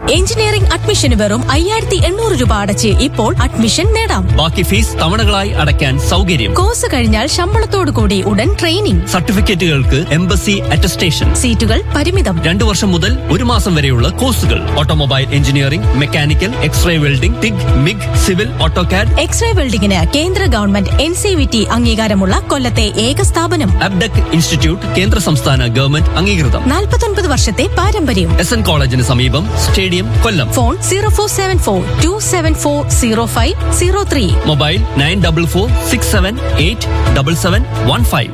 Engineering അഡ്മിഷന് വെറും അയ്യായിരത്തി എണ്ണൂറ് രൂപ അടച്ച് ഇപ്പോൾ അഡ്മിഷൻ നേടാം ബാക്കി ഫീസ് തവണകളായി അടയ്ക്കാൻ സൗകര്യം കോഴ്സ് കഴിഞ്ഞാൽ ശമ്പളത്തോടു കൂടി ഉടൻ ട്രെയിനിംഗ് സർട്ടിഫിക്കറ്റുകൾക്ക് എംബസി അറ്റസ്റ്റേഷൻ സീറ്റുകൾ പരിമിതം രണ്ടു വർഷം മുതൽ ഒരു മാസം വരെയുള്ള കോഴ്സുകൾ automobile engineering mechanical X ray welding TIG MIG civil AutoCAD X ray വെൽഡിംഗിന് കേന്ദ്ര government N C V T അംഗീകാരമുള്ള കൊല്ലത്തെ ഏക സ്ഥാപനം അബ്ഡക് ഇൻസ്റ്റിറ്റ്യൂട്ട് കേന്ദ്ര സംസ്ഥാന ഗവൺമെന്റ് അംഗീകൃതം നാൽപ്പത്തൊൻപത് വർഷത്തെ പാരമ്പര്യം എസ് എൻ കോളേജിന് സമീപം stadium Kollam phone zero four seven four two seven four zero five zero three mobile nine double four six seven eight double seven one five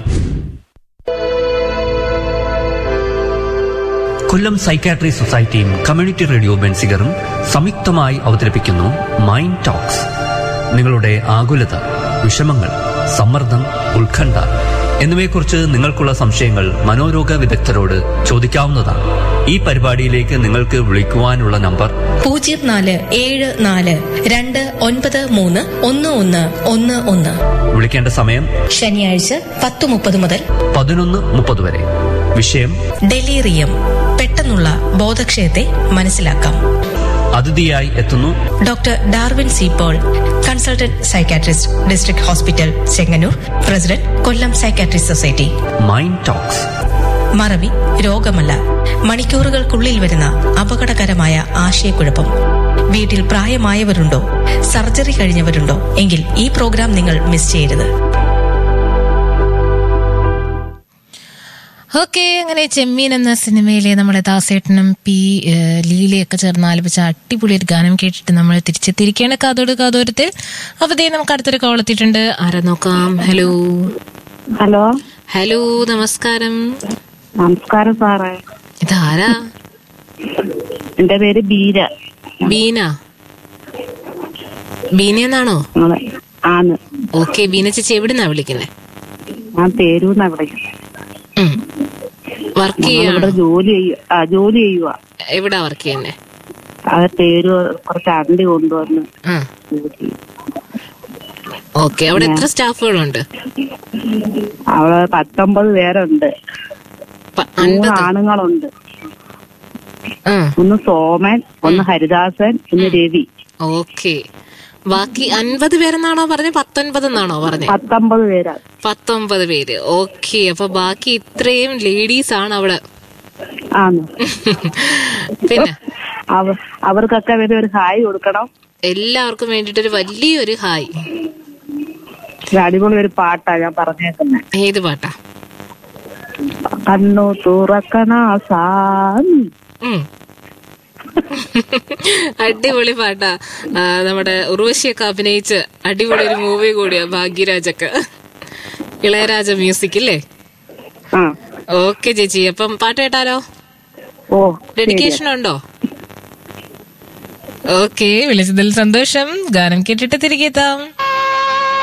Kollam psychiatry സൊസൈറ്റിയും കമ്മ്യൂണിറ്റി റേഡിയോ ബെൻസിഗറും സംയുക്തമായി അവതരിപ്പിക്കുന്നു മൈൻഡ് ടോക്സ് നിങ്ങളുടെ ആകുലത വിഷമങ്ങൾ സമ്മർദ്ദം ഉത്കണ്ഠ എന്നിവയെക്കുറിച്ച് നിങ്ങൾക്കുള്ള സംശയങ്ങൾ മനോരോഗ വിദഗ്ധരോട് ചോദിക്കാവുന്നതാണ് ഈ പരിപാടിയിലേക്ക് നിങ്ങൾക്ക് വിളിക്കുവാനുള്ള നമ്പർ പൂജ്യം നാല് ഏഴ് നാല് രണ്ട് ഒൻപത് മൂന്ന് ഒന്ന് ഒന്ന് ഒന്ന് ഒന്ന് വിളിക്കേണ്ട സമയം ശനിയാഴ്ച പത്ത് മുപ്പത് മുതൽ പതിനൊന്ന് മുപ്പത് വരെ വിഷയം ഡെലീറിയം പെട്ടെന്നുള്ള ബോധക്ഷയത്തെ മനസ്സിലാക്കാം അതിഥിയായി എത്തുന്നു doctor Darwin C Paul consultant psychiatrist district hospital Chengannur president Kollam psychiatry society mind talks മറവി രോഗമല്ല മണിക്കൂറുകൾക്കുള്ളിൽ വരുന്ന അപകടകരമായ ആശയക്കുഴപ്പം വീട്ടിൽ പ്രായമായവരുണ്ടോ സർജറി കഴിഞ്ഞവരുണ്ടോ എങ്കിൽ ഈ പ്രോഗ്രാം നിങ്ങൾ മിസ് ചെയ്യരുത് ഓക്കെ അങ്ങനെ ചെമ്മീൻ എന്ന സിനിമയിലെ നമ്മുടെ ദാസേട്ടനും പി ഏഹ്, ലീലയൊക്കെ ചേർന്ന് ആലപിച്ച അടിപൊളി ഒരു ഗാനം കേട്ടിട്ട് നമ്മൾ തിരിച്ചെത്തിയിരിക്കുകയാണ് കാതോട് കാതോരത്തിൽ അപ്പൊ ദേ നമുക്ക് അടുത്തൊരു കോൾ എത്തിയിട്ടുണ്ട് ആരാ നോക്കാം ഹലോ ഹലോ ഹലോ നമസ്കാരം നമസ്കാരം സാറേ ഇതാരാ എന്റെ പേര് ബീര ബീന ബീന എന്നാണോ നിങ്ങള് ആന്ന് ഓക്കെ ബീന ചേച്ചി എവിടുന്നാ വിളിക്കുന്നത് ഞാൻ പേരൂന്നാ വിളിക്കുന്നത് വർക്ക് ഞങ്ങളിവിടെ ചെയ്യാണോ ജോലി ചെയ്യ ആ ജോലി ചെയ്യുക എവിടാ വർക്ക് ചെയ്യുന്നേ അത് പേര് കുറച്ച് അണ്ടി കൊണ്ടുവന്ന് ആ ജോലി ചെയ്യും. ഓക്കെ അവിടെ എത്ര സ്റ്റാഫുകളുണ്ട് അവിടെ പത്തൊമ്പത് പേരുണ്ട് പ- മൂന്ന് അൻപത് ആണുങ്ങളുണ്ട് ആ ഒന്ന് സോമൻ ഒന്ന് ഹരിദാസൻ ഒന്ന് രവി ഓക്കെ ബാക്കി അൻപത് പേരെന്നാണോ പറഞ്ഞ പത്തൊൻപത് എന്നാണോ പറഞ്ഞത് പത്തൊമ്പത് പേരാ പത്തൊമ്പത് പേര് ഓക്കെ അപ്പൊ ബാക്കി ഇത്രയും ലേഡീസ് ആണ് അവിടെ ആന്ന് പിന്നെ അവ- അവർക്കൊക്കെ വേണ്ടി ഒരു ഹായ് കൊടുക്കണം എല്ലാവർക്കും വേണ്ടിട്ടൊരു വലിയൊരു ഹായ് ഒരു അടിപൊളി ഒരു പാട്ടാ ഞാൻ പറഞ്ഞേക്കുന്നത് ഏത് പാട്ടാ കണ്ണു തുറക്കണ സാമി ഉം. അടിപൊളി പാട്ടാ ആ, നമ്മുടെ ഉർവശിയൊക്കെ അഭിനയിച്ച് അടിപൊളി ഒരു മൂവി കൂടിയാ ഭാഗ്യരാജൊക്കെ ഇളയരാജ മ്യൂസിക് ഇല്ലേ ആ ഓക്കെ ചേച്ചി അപ്പം പാട്ട് കേട്ടാലോ ഓ ഡെഡിക്കേഷൻ ഉണ്ടോ ഓക്കെ വിളിച്ചതിൽ സന്തോഷം ഗാനം കേട്ടിട്ട് തിരികെ എത്താം